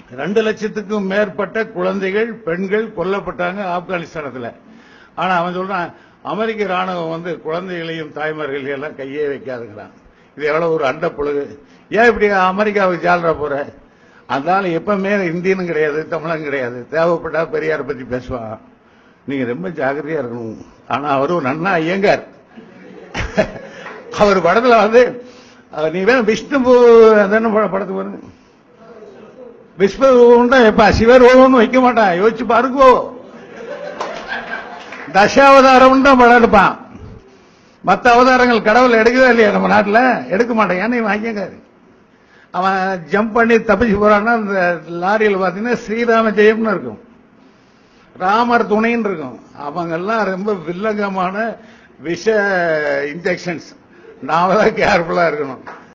ரெண்டு லட்சத்துக்கும் மேற்பட்ட குழந்தைகள் பெண்கள் கொல்லப்பட்டாங்க ஆப்கானிஸ்தானத்துல ஆனா அவன் சொல்றான் அமெரிக்க ராணுவம் வந்து குழந்தைகளையும் தாய்மார்களையும் எல்லாம் கையே வைக்காதுங்கிறான் இது எவ்வளவு ஒரு அண்ட புழுகு ஏன் இப்படி அமெரிக்காவுக்கு ஜாலரா போற அதனால எப்பவுமே இந்தியனும் கிடையாது தமிழன் கிடையாது தேவைப்பட்டா பெரியாரை பத்தி பேசுவான் நீங்க ரொம்ப ஜாக்கிரதையா இருக்கணும் ஆனா அவரும் நன்னா ஐயங்கார் அவர் படத்துல வந்து அஹ், நீ வேணும் விஷ்ணு அதான படத்துக்கு பாருங்க விஸ்வரூபம் தான் எப்ப சிவரூபம்னு வைக்க மாட்டான் யோசிச்சு பாருங்கோ தசாவதாரம் தான் படம் எடுப்பான் மத்த அவதாரங்கள் கடவுள் எடுக்கவே இல்லையா நம்ம நாட்டுல எடுக்க மாட்டான் ஏன்னா இவன் ஐயங்காரு அவன் ஜம்ப் பண்ணி தப்பிச்சு போறான்னா அந்த லாரியில் பாத்தீங்கன்னா ஸ்ரீராம ஜெயம்னு இருக்கும் ராமர் துணைன்னு இருக்கும் அவங்க எல்லாம் ரொம்ப வில்லங்கமான விஷ இன்ஜெக்ஷன்ஸ் நாம தான் கேர்ஃபுல்லா இருக்கணும்